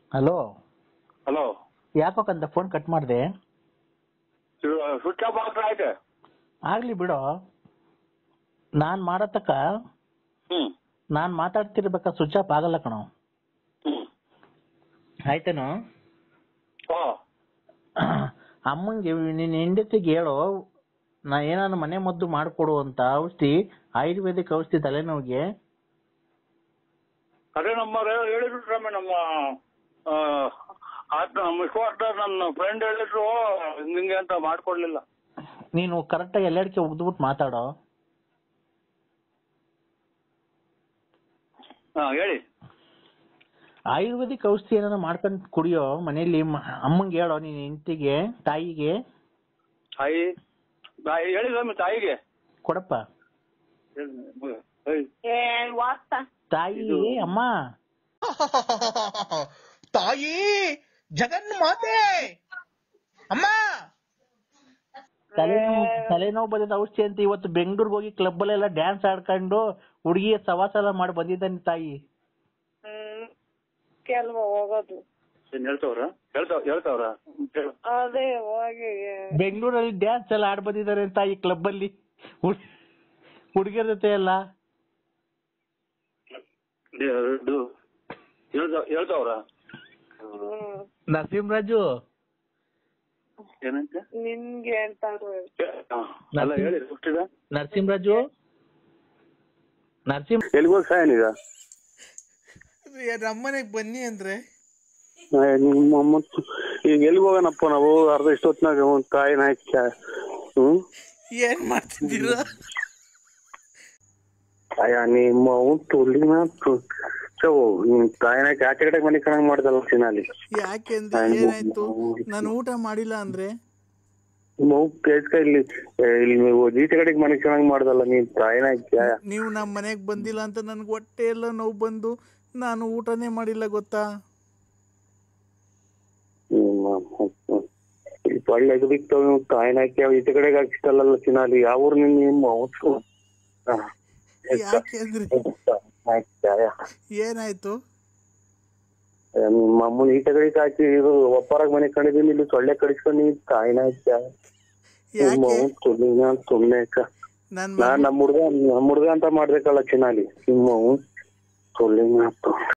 Hello hello ಯಾಕೋಕಂತ phone cut ಮಾಡಿದೆ switch off ಆಗ್ತಾ ಐತೆ ಆಗ್ಲಿ ಬಿಡೋ ನಾನ್ ಮಾಡತಕ್ಕ ಹ್ಮ್ ನಾನ್ ಮಾತಾಡ್ತಿರ್ಬೇಕಾ ಸ್ವಿಚ್ ಆಫ್ ಆಗಲ್ಲ ಕಣೋ ಹ್ಮ್ ಆಯ್ತೇನೋ ಓ ಅಮ್ಮಂಗೆ ನಿನ್ನ ಹೆಂಡತಿಗೆ ಹೇಳು ನಾ ಏನಾದ್ರು ಮನೆ ಮದ್ದು ಮಾಡ್ಕೊಡು ಅಂತ ಔಷಧಿ ಆಯುರ್ವೇದಿಕ್ ಔಷಧಿ ತಲೆನೋವಿಗೆ ಅದೇ ನಮ್ಮ ರೇ- ಹೇಳಿದ್ರು ಸ್ವಾಮಿ ನಮ್ಮ ಆ, ಆತ ನಮ್ಮ ವಿಶ್ವಾಸ ನನ್ನ ಫ್ರೆಂಡ್ ಹೇಳಿದ್ರು ನಿಂಗೆ ಅಂತ ಮಾಡ್ಕೊಡ್ಲಿಲ್ಲ ನೀನು ಕರೆಕ್ಟಾಗಿ ಎಲ್ಲೆಡಕ್ಕೆ ಉಗ್ದ್ಬಿಟ್ಟು ಮಾತಾಡೋ ಹಾ ಹೇಳಿ ಆಯುರ್ವೇದಿಕ್ ಔಷಧಿ ಏನಾರ ಮಾಡ್ಕೊಂಡು ಕುಡಿಯೋ ಮನೇಲಿ ಮ- ಅಮ್ಮಂಗೆ ಹೇಳೋ ನಿನ್ನ ಹೆಂಡತಿಗೆ ತಾಯಿಗೆ ತಾಯಿ ತಾಯಿ ಹೇಳಿ ಸ್ವಾಮಿ ತಾಯಿಗೆ ಕೊಡಪ್ಪ ಏಯ್, ಏನ್ ವಾಸ್ತ ತಾಯಿ ಅಮ್ಮ ತಾಯಿ ಜಗನ್ಮಾತೆ ಅಮ್ಮ ತಲೆನೋವು ತಲೆನೋವು ಬಂದಿದ್ದ ಔಷಧಿ ಅಂತ ಇವತ್ತು ಬೆಂಗಳೂರಿಗೆ ಹೋಗಿ ಕ್ಲಬ್ ಅಲ್ಲೆಲ್ಲ ಡ್ಯಾನ್ಸ್ ಆಡ್ಕೊಂಡು ಹುಡುಗಿ ಸವಾಸ ಎಲ್ಲ ಮಾಡಿ ಬಂದಿದ್ದಾನೆ ತಾಯಿ ಹ್ಮ್ ಕೆಲ್ವ ಹೋಗೋದು ಏನ್ ಹೇಳ್ತವ್ರ ಹೇಳ್ತಾವ್ ಹೇಳ್ತಾವ್ರ ಹೇಳು. ಅದೇ ಹೋಗಿ ಬೆಂಗಳೂರಲ್ಲಿ ಡ್ಯಾನ್ಸ್ ಎಲ್ಲ ಆಡ್ ಬಂದಿದ್ದಾರೆ ತಾಯಿ ಕ್ಲಬ್ ಅಲ್ಲಿ ಹುಡುಗಿಯರ ಜೊತೆ ಎಲ್ಲ ಎರಡು ಹೇಳ್ತಾವ್ ಹೇಳ್ತಾವ್ರ ಹ್ಮ್ ನರಸಿಂಹರಾಜು ಏನಂತ ನಿನ್ಗೆ ಹೇಳ್ತಾರು ಹಾ, ಅಲ್ಲ ಹೇಳಿ ಹುಟ್ಟಿದ ನರಸಿಂಹರಾಜು ನರಸಿಂಹ ಎಲ್ಲಿಗೋಗಿ ಸಾಯನೀಗ ನಮ್ಮನೆಗ್ ಬನ್ನಿ ಅಂದ್ರೆ ನಿಮ್ಮ ಅಮ್ಮ ಈಗ ಎಲ್ಲಿಗೆ ಹೋಗೋಣಪ್ಪ ನಾವು ಅರ್ಧ ಇಷ್ಟೊತ್ನಾಗ ಒಂದ್ ಕಾಯಿನ ಹಾಕಿ ಹ್ಮ್ ಏನ್ ಮಾಡ್ತಿದ್ದೀರಾ ಅಯ್ಯ ನಿಮ್ಮ ಅವ್ನ್ ತುಳಿನ ಚೋ ನಿಮ್ ಕಾಯಿನ ಹಾಕಿ ಆಚೆ ಕಡೆ ಮನೆ ಕಣಂಗ್ ಮಾಡ್ದಲ್ಲ ಸಿನಾಲಿ ಯಾಕೆಂದ್ರೆ ಏನಾಯ್ತು ನಾನು ಊಟ ಮಾಡಿಲ್ಲ ಅಂದ್ರೆ ನಿಮ್ಮ ಅವ್ವ ಕೇಸ್ಕ ಇಲ್ಲಿ ಏ, ಇಲ್ಲಿ ನೀವು ಈಚೆ ಕಡೆಗೆ ಮನೆ ಕಣಂಗ್ ಮಾಡ್ದಲ್ಲ ನೀನ್ ಕಾಯಿನ ಹಾಕಿ ನೀವು ನಮ್ಮ ಮನೆಗ್ ಬಂದಿಲ್ಲ ಅಂತ ನನ್ಗೆ ಹೊಟ್ಟೆ ಎಲ್ಲ ನೋವು ಬಂದು ನಾನು ಊಟನೇ ಮಾಡಿಲ್ಲ ಗೊತ್ತಾ ಇಲ್ಲಿ ಪಳ್ಳ ಎಗದಿಕ್ತಾವ ನೀವು ಕಾಯಿನ ಹಾಕಿ ಅವ್ ಈಚೆ ಕಡೆಗೆ ಹಾಕಿಸ್ತಲ್ಲ ಸಿನಾಲಿ ಯಾವ ಊರು ನಿನ್ ನಿಮ್ಮ ಅವ್ವ ಯಾಕೆಂದ್ರೆ ಆಯ್ತಾ ಏನಾಯ್ತು ನಿಮ್ಮ ಅಮ್ಮನ ಈಟ ಕಡೆಗೆ ಹಾಕಿ ಇದು ಒಪ್ಪರಾಗ ಮನೆ ಕಂಡಿದ್ದೀನಿ ಇಲ್ಲಿ ಸೊಳ್ಳೆ ಕಡಿಸ್ಕೊಂಡು ನೀನ್ ಕಾಯಿನ ಹಾಕ್ಯ ನಿಮ್ಮ ಯಾಕೆ ಅವ್ನ್ ಸುಮ್ನೆ ಸುಮ್ನೆ ಅಕ್ಕ ನನ್ ನಾನ್ ನಮ್ಮ ಹುಡ್ಗ ನಮ್ಮ ಹುಡ್ಗ ಅಂತ ಮಾಡ್ಬೇಕಲ್ಲ ಚಿನ್ನಾಲಿ ನಿಮ್ಮ ಅವ್ನ್ ಸುಳ್ಳಿನ